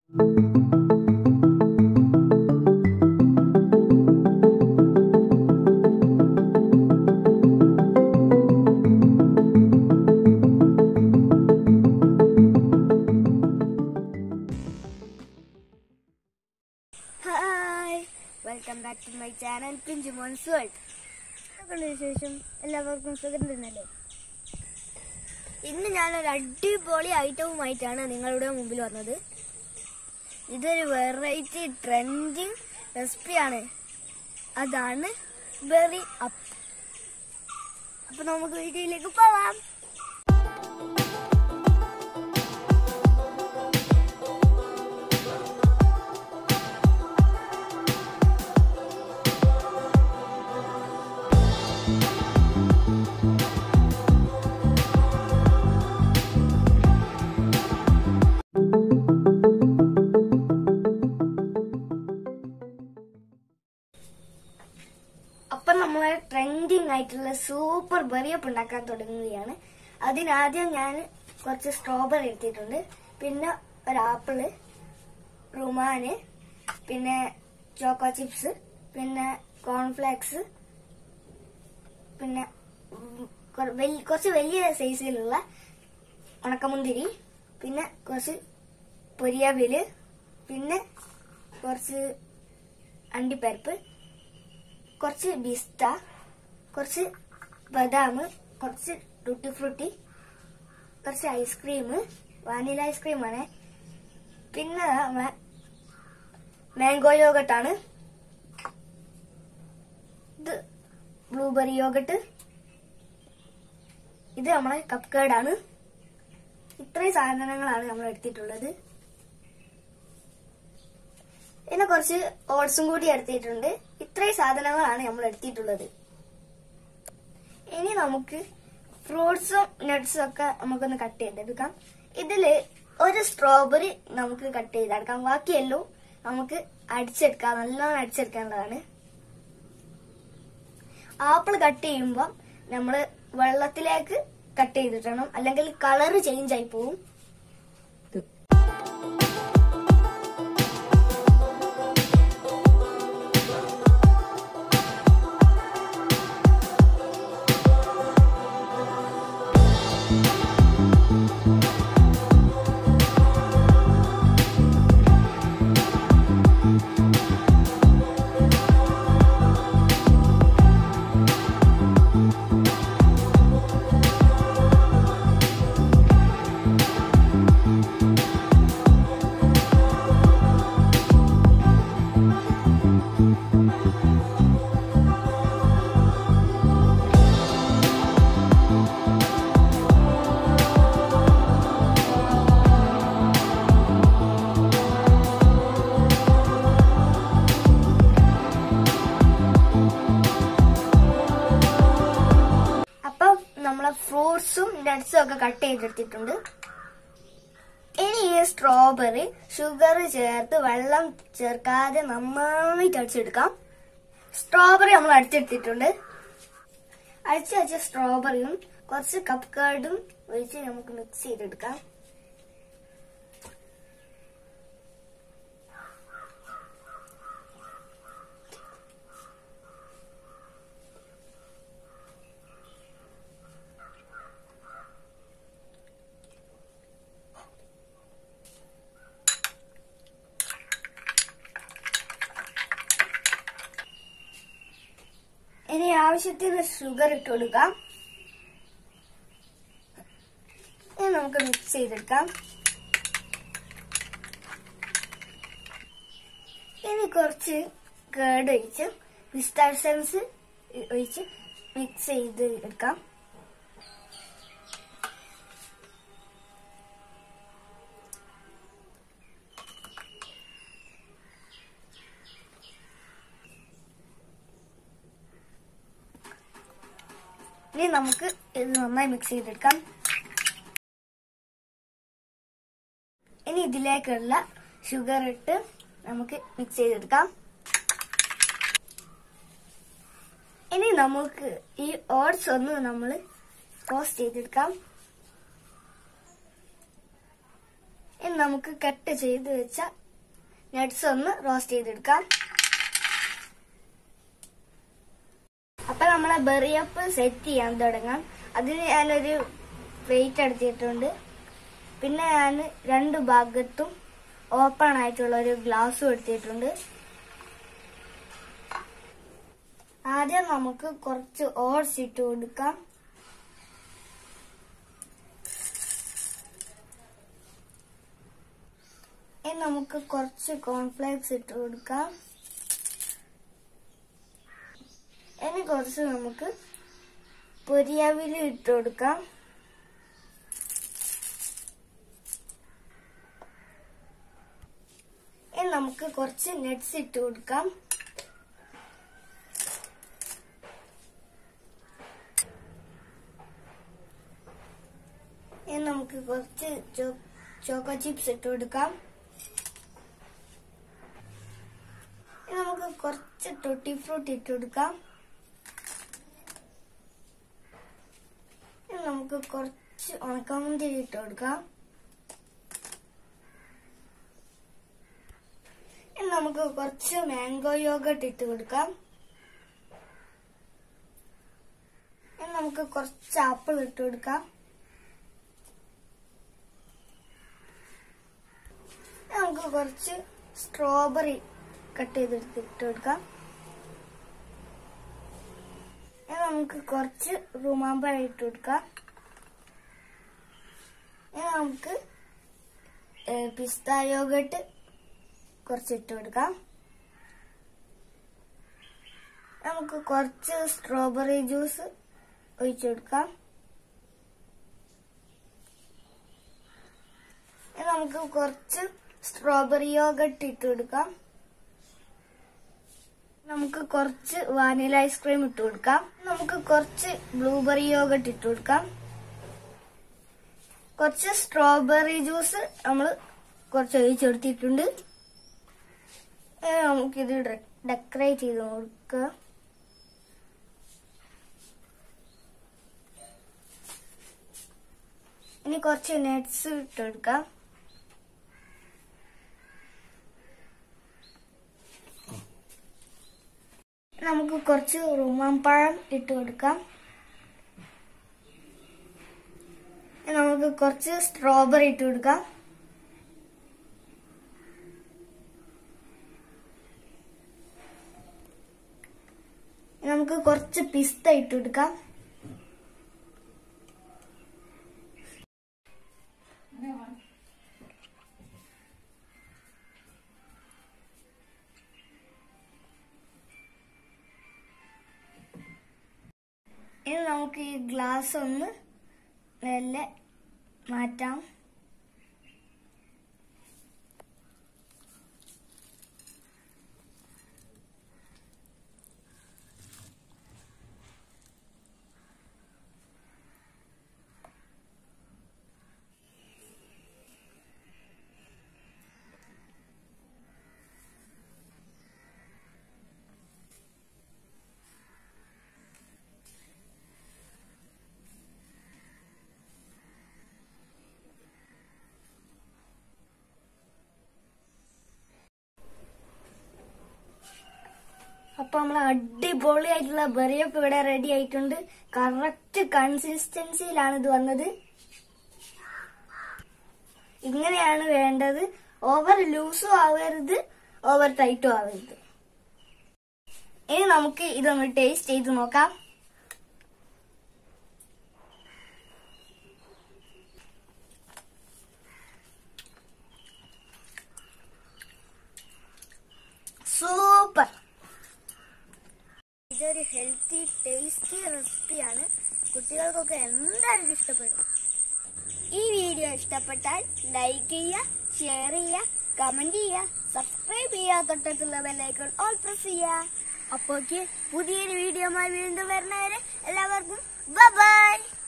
hi welcome back to my channel Pinchu മോൻസ് world എന്തൊക്കെയുണ്ട് വിശേഷം എല്ലാവർക്കും സുഖം തന്നെയല്ലേ ഇന്ന് ഞാനൊരു അടിപൊളി ഐറ്റവുമായിട്ടാണ് നിങ്ങളുടെ മുമ്പിൽ വന്നത് ഇതൊരു വെറൈറ്റി ട്രെൻഡിങ് റെസിപ്പിയാണ് അതാണ് ബെറി അപ്പ് അപ്പൊ നമുക്ക് വീഡിയോയിലേക്ക് പോവാം അപ്പൊ നമ്മൾ ട്രെൻഡിങ് ആയിട്ടുള്ള സൂപ്പർ ബെറിയപ്പ് ഉണ്ടാക്കാൻ തുടങ്ങുകയാണ് അതിനാദ്യം ഞാൻ കുറച്ച് സ്ട്രോബെറി എടുത്തിട്ടുണ്ട് പിന്നെ ഒരു ആപ്പിള് റുമാന് പിന്നെ ചോക്കോ ചിപ്സ് പിന്നെ കോൺഫ്ലേക്സ് പിന്നെ ഉം, കൊ- വലി- കുറച്ച് വലിയ സൈസിലുള്ള ഉണക്കമുന്തിരി പിന്നെ കുറച്ച് പൊരിയാവില് പിന്നെ കുറച്ച് അണ്ടിപ്പരിപ്പ് കുറച്ച് ബിസ്ത കുറച്ച് ബദാം കുറച്ച് ടൂട്ടി ഫ്രൂട്ടി കുറച്ച് ഐസ്ക്രീം വാനില ഐസ്ക്രീമാണ് പിന്നെ മ- മാംഗോ യോഗട്ടാണ് ഇത് ബ്ലൂബെറി യോഗട്ട് ഇത് നമ്മളെ കപ്പ് കേർഡാണ് ഇത്രയും സാധനങ്ങളാണ് നമ്മൾ എടുത്തിട്ടുള്ളത് പിന്നെ കുറച്ച് ഓട്സും കൂടി എടുത്തിട്ടുണ്ട് ഇത്രയും സാധനങ്ങളാണ് നമ്മൾ എടുത്തിട്ടുള്ളത് ഇനി നമുക്ക് ഫ്രൂട്ട്സും നട്ട്സും ഒക്കെ നമുക്കൊന്ന് കട്ട് ചെയ്തെടുക്കാം ഇതില് ഒരു സ്ട്രോബെറി നമുക്ക് കട്ട് ചെയ്തെടുക്കാം ബാക്കിയെല്ലാം നമുക്ക് അടിച്ചെടുക്കാം നല്ലോണം അടിച്ചെടുക്കേണ്ടതാണ് ആപ്പിൾ കട്ട് ചെയ്യുമ്പോൾ നമ്മൾ വെള്ളത്തിലേക്ക് കട്ട് ചെയ്തിട്ടണം അല്ലെങ്കിൽ കളറ് ചേഞ്ച് ആയി പോവും അപ്പം നമ്മളെ ഫ്രൂട്ട്സും നട്ട്സും ഒക്കെ കട്ട് ചെയ്തെടുത്തിട്ടുണ്ട് ഇനി ഈ സ്ട്രോബെറി ഷുഗർ ചേർത്ത് വെള്ളം ചേർക്കാതെ നന്നായിട്ട് അടിച്ചെടുക്കാം സ്ട്രോബെറി നമ്മൾ അടിച്ചെടുത്തിട്ടുണ്ട് അടിച്ചു വെച്ച സ്ട്രോബെറിയും കുറച്ച് കപ്പ് കേർഡും ഒഴിച്ച് നമുക്ക് മിക്സ് ചെയ്തെടുക്കാം ഇനി ആവശ്യത്തിന് ഷുഗർ ഇട്ട് കൊടുക്കാം ഇനി നമുക്ക് മിക്സ് ചെയ്തെടുക്കാം ഇനി കുറച്ച് കേട് ഒഴിച്ച് പിസ്താസൻസ് ഒഴിച്ച് മിക്സ് ചെയ്ത് എടുക്കാം ഇനി നമുക്ക് ഇത് നന്നായി മിക്സ് ചെയ്തെടുക്കാം ഇനി ഇതിലേക്കുള്ള ഷുഗർ ഇട്ട് നമുക്ക് മിക്സ് ചെയ്തെടുക്കാം ഇനി നമുക്ക് ഈ ഓട്സ് ഒന്ന് നമ്മൾ ടോസ്റ്റ് ചെയ്തെടുക്കാം ഇനി നമുക്ക് കട്ട് ചെയ്ത് വെച്ച നട്ട്സ് ഒന്ന് റോസ്റ്റ് ചെയ്തെടുക്കാം അപ്പൊ നമ്മളെ ബെറിയപ്പ് സെറ്റ് ചെയ്യാൻ തുടങ്ങാം അതിന് ഞാനൊരു പ്ലേറ്റ് എടുത്തിട്ടുണ്ട് പിന്നെ ഞാൻ രണ്ട് ഭാഗത്തും ഓപ്പൺ ആയിട്ടുള്ള ഒരു ഗ്ലാസും എടുത്തിട്ടുണ്ട് ആദ്യം നമുക്ക് കുറച്ച് ഓട്സ് ഇട്ട് കൊടുക്കാം ഇനി നമുക്ക് കുറച്ച് കോൺഫ്ലേക്സ് ഇട്ട് കൊടുക്കാം ഇനി കുറച്ച് നമുക്ക് പൊരിയാവില് ഇട്ട് കൊടുക്കാം ഇനി നമുക്ക് കുറച്ച് നട്ട്സ് ഇട്ട് കൊടുക്കാം ഇനി നമുക്ക് കുറച്ച് ചോക്കോ ചിപ്സ് ഇട്ട് കൊടുക്കാം ഇനി നമുക്ക് കുറച്ച് ടൊട്ടി ഫ്രൂട്ട് ഇട്ട് കൊടുക്കാം ഇനി നമുക്ക് കുറച്ച് ഉണക്കമുന്തിരി ഇട്ട് കൊടുക്കാം ഇനി നമുക്ക് കുറച്ച് മാംഗോ യോഗട്ട് ഇട്ട് കൊടുക്കാം ഇനി നമുക്ക് കുറച്ച് ആപ്പിൾ ഇട്ട് കൊടുക്കാം ഇനി നമുക്ക് കുറച്ച് സ്ട്രോബെറി കട്ട് ചെയ്തെടുത്ത് ഇട്ട് കൊടുക്കാം ഇനി നമുക്ക് കുറച്ച് റുമാമ്പഴ ഇട്ട് കൊടുക്കാം ഇനി നമുക്ക് പിസ്ത യോഗട്ട് കുറച്ച് ഇട്ട് കൊടുക്കാം നമുക്ക് കുറച്ച് സ്ട്രോബെറി ജ്യൂസ് ഒഴിച്ചു കൊടുക്കാം ഇനി നമുക്ക് കുറച്ച് സ്ട്രോബെറി യോഗട്ട് ഇട്ട് കൊടുക്കാം നമുക്ക് കുറച്ച് വാനില ഐസ്ക്രീം ഇട്ട് കൊടുക്കാം നമുക്ക് കുറച്ച് ബ്ലൂബെറി യോഗട്ട് ഇട്ട് കൊടുക്കാം കുറച്ച് സ്ട്രോബെറി ജ്യൂസ് നമ്മൾ കുറച്ച് ഒഴിച്ചെടുത്തിട്ടുണ്ട് ഇനി നമുക്കിത് ഡെക്കറേറ്റ് ചെയ്ത് കൊടുക്കുക ഇനി കുറച്ച് നട്ട്സ് ഇട്ട് കൊടുക്കാം നമുക്ക് കുറച്ച് റുമാമ്പഴം ഇട്ട് കൊടുക്കാം നമുക്ക് കുറച്ച് സ്ട്രോബെറി ഇട്ട് കൊടുക്കാം നമുക്ക് കുറച്ച് പിസ്ത ഇട്ട് കൊടുക്കാം ഇനി നമുക്ക് ഈ ഗ്ലാസ് ഒന്ന് മെല്ലെ മാറ്റാം അപ്പൊ നമ്മൾ അടിപൊളിയായിട്ടുള്ള ബറിയപ്പ് ഇവിടെ റെഡി ആയിട്ടുണ്ട് കറക്റ്റ് കൺസിസ്റ്റൻസിയിലാണ് ഇത് വന്നത് ഇങ്ങനെയാണ് വേണ്ടത് ഓവർ ലൂസും ആവരുത് ഓവർ ടൈറ്റും ആവരുത് ഇനി നമുക്ക് ഇതൊന്ന് ടേസ്റ്റ് ചെയ്ത് നോക്കാം സൂപ്പർ ഇതൊരു ഹെൽത്തി ടേസ്റ്റി റെസിപ്പിയാണ് കുട്ടികൾക്കൊക്കെ എന്തായാലും ഇഷ്ടപ്പെടും ഈ വീഡിയോ ഇഷ്ടപ്പെട്ടാൽ ലൈക്ക് ചെയ്യുക ഷെയർ ചെയ്യുക കമന്റ് ചെയ്യുക സബ്സ്ക്രൈബ് ചെയ്യുക തൊട്ടടുത്തുള്ള ബെല്ലൈക്കൺ ഓൾ പ്രസ് ചെയ്യുക അപ്പോക്ക് പുതിയൊരു വീഡിയോമായി വീണ്ടും വരുന്നവരെ എല്ലാവർക്കും ബൈ